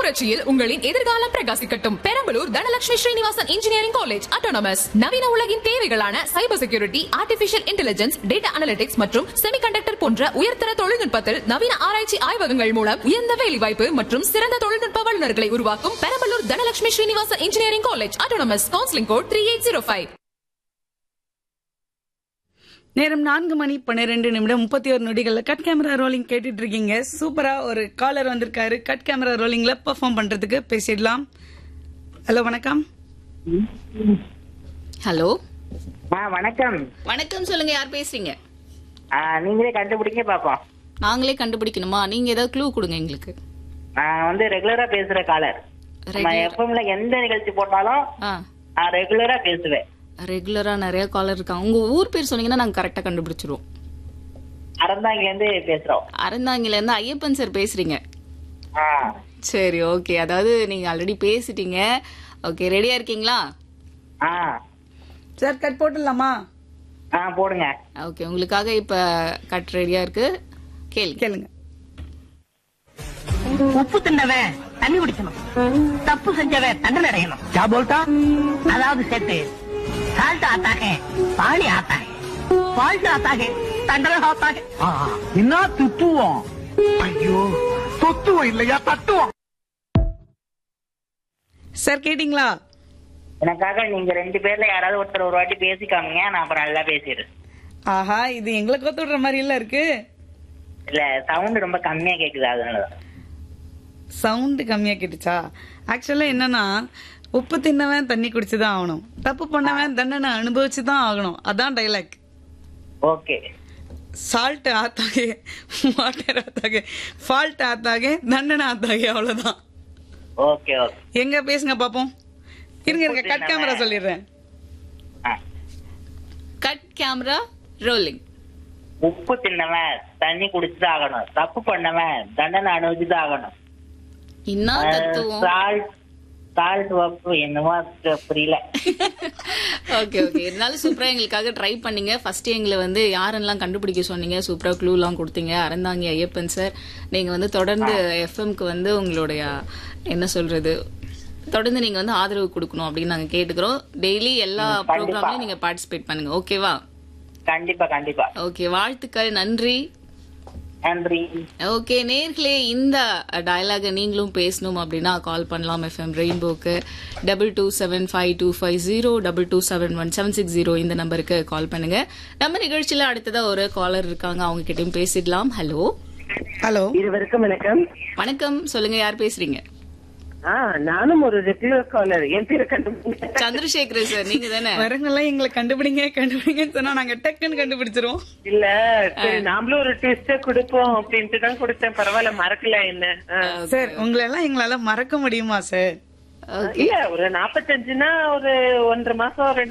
புரட்சியில் உங்களின் எதிர்காலம் பிரகாசிக்கட்டும் Perambalur Dhanalakshmi Srinivasan engineering college autonomous நவீன உலகின் தேவைகளான cyber security artificial intelligence data analytics மற்றும் செமிகண்டக்டர் போன்ற உயர்தர தொழில்நுட்பத்தில் நவீன ஆராய்ச்சி ஆய்வகங்கள் மூலம் உயர்ந்த வேலைவாய்ப்பு மற்றும் சிறந்த தொழில்நுட்ப வல்லுநர்களை உருவாக்கும் Perambalur Dhanalakshmi Srinivasan engineering college autonomous counselling code three eight zero five நேரம் நான்கு மணி பன்னிரெண்டு நிமிடம் முப்பத்தி ஒரு நொடிகள்ல கட் கேமரா ரோலிங் கேட்டுட்டு இருக்கீங்க சூப்பரா ஒரு காலர் வந்திருக்காரு கட் கேமரா ரோலிங்ல பெர்ஃபார்ம் பண்றதுக்கு பேசிடலாம் ஹலோ வணக்கம் ஹலோ ஆ வணக்கம் வணக்கம் சொல்லுங்க யார் பேசுறீங்க ஆ, நீங்களே கண்டுபிடிங்க பாப்போம் நாங்களே கண்டுபிடிக்கணுமா நீங்க ஏதாவது க்ளூ கொடுங்க எங்களுக்கு நான் வந்து ரெகுலரா பேசுற காலர் நம்ம Regular. எஃப்எம்ல எந்த நிகழ்ச்சி போட்டாலும் ஆ நான் ரெகுலரா பேசுவேன் ரெகுலரா நிறைய காலர் இருக்காங்க உங்க ஊர் பேர் சொன்னீங்கன்னா நாங்க கரெக்டா கண்டுபிடிச்சிருவோம் அறந்தாங்க இருந்து பேசுறோம் அறந்தாங்கில இருந்து ஐயப்பன் சார் பேசுறீங்க ஆ சரி ஓகே அதாவது நீங்க ஆல்ரெடி பேசிட்டீங்க ஓகே ரெடியா இருக்கீங்களா ஆ சார் கட் போட்டுடலாமா ஆ போடுங்க ஓகே உங்களுக்காக இப்ப கட் ரெடியா இருக்கு கேளுங்க கேளுங்க உப்பு தின்னவன் தண்ணி குடிக்கணும் தப்பு செஞ்சவன் தண்டனை அடையணும் क्या बोलता அதாவது செட்டு சால்ட் ஆத்தா है பாணி ஆத்தா है ஃபால்ட் ஆத்தா है தண்டனை ஆத்தா है என்ன துத்துவோம் ஐயோ தொத்துவோம் இல்லையா தட்டுவோம் சார் கேட்டிங்களா எனக்காக நீங்க ரெண்டு பேர்ல யாராவது ஒருத்தர் ஒரு வாட்டி பேசிக்காமீங்க நான் அப்புறம் நல்லா பேசிடுறேன் ஆஹா இது எங்களை கொத்து விடுற மாதிரி இல்ல இருக்கு இல்ல சவுண்ட் ரொம்ப கம்மியா கேக்குது அதனாலதான் சவுண்ட் கம்மியா கேட்டுச்சா ஆக்சுவலா என்னன்னா உப்பு தின்னவன் தண்ணி குடிச்சுதான் ஆகணும் தப்பு பண்ணவன் தண்டனை அனுபவிச்சுதான் ஆகணும் அதான் டைலாக் ஓகே சால்ட் ஆத்தாಗೆ வாட்டர் ஆத்தாಗೆ ஃபால்ட் ஆத்தாಗೆ தண்டனை ஆத்தாಗೆ அவ்வளவுதான் ஓகே ஓகே எங்க பேசுங்க பாப்போம் இருங்க இருங்க கட் கேமரா சொல்லிடுறேன் ஆ. கட் கேமரா ரோலிங் உப்பு தின்னவன் தண்ணி குடிச்சுதான் ஆகணும் தப்பு பண்ணவன் தண்டனை அனுபவிச்சுதான் ஆகணும் என்ன தத்துவம் சால்ட் சால்ட் வப்பு என்னமோ அது புரியல ஓகே ஓகே இருந்தாலும் சூப்பரா எங்களுக்காக ட்ரை பண்ணீங்க ஃபர்ஸ்ட் எங்களை வந்து யாரெல்லாம் கண்டுபிடிக்க சொன்னீங்க சூப்பரா க்ளூ எல்லாம் கொடுத்தீங்க அறந்தாங்க ஐயப்பன் சார் நீங்க வந்து தொடர்ந்து எஃப்எம்க்கு வந்து உங்களுடைய என்ன சொல்றது தொடர்ந்து நீங்க வந்து ஆதரவு கொடுக்கணும் அப்படின்னு நாங்க கேட்டுக்கிறோம் டெய்லி எல்லா கண்டிப்பா. ப்ரோக்ராம்லயும் நீங்க பார்ட்டிசிபேட் பண்ணுங்க ஓகேவா கண்டிப்பா கண்டிப்பா ஓகே வாழ்த்துக்கள் நன்றி நன்றி ஓகே நேர்களே இந்த டயலாக நீங்களும் பேசணும் அப்படின்னா கால் பண்ணலாம் எஃப்எம் ரெயின்போக்கு double two seven five two five zero double two seven one seven six zero இந்த நம்பருக்கு கால் பண்ணுங்க நம்ம நிகழ்ச்சியில அடுத்ததா ஒரு காலர் இருக்காங்க அவங்க கிட்டயும் பேசிடலாம் ஹலோ ஹலோ இருவருக்கும் வணக்கம் வணக்கம் சொல்லுங்க யார் பேசுறீங்க ஆ நானும் ஒரு ரெகுலர் காலர் என் பேரை கண்டுபிடிங்க சந்திரசேகர் சார் நீங்க தானே வரவங்கெல்லாம் எங்களை கண்டுபிடிங்க கண்டுபிடிங்கன்னு சொன்னா நாங்க டக்குன்னு கண்டுபிடிச்சிருவோம் இல்ல சரி நாமளும் ஒரு ட்விஸ்ட் கொடுப்போம் அப்படின்ட்டு தான் கொடுத்தேன் பரவாயில்ல மறக்கல என்ன ஆ. சார் உங்களை எல்லாம் எங்களால மறக்க முடியுமா சார் ஓகே இல்ல ஒரு நாப்பத்தஞ்சுனா ஒரு ஒன்றரை மாசம் ரெண்டு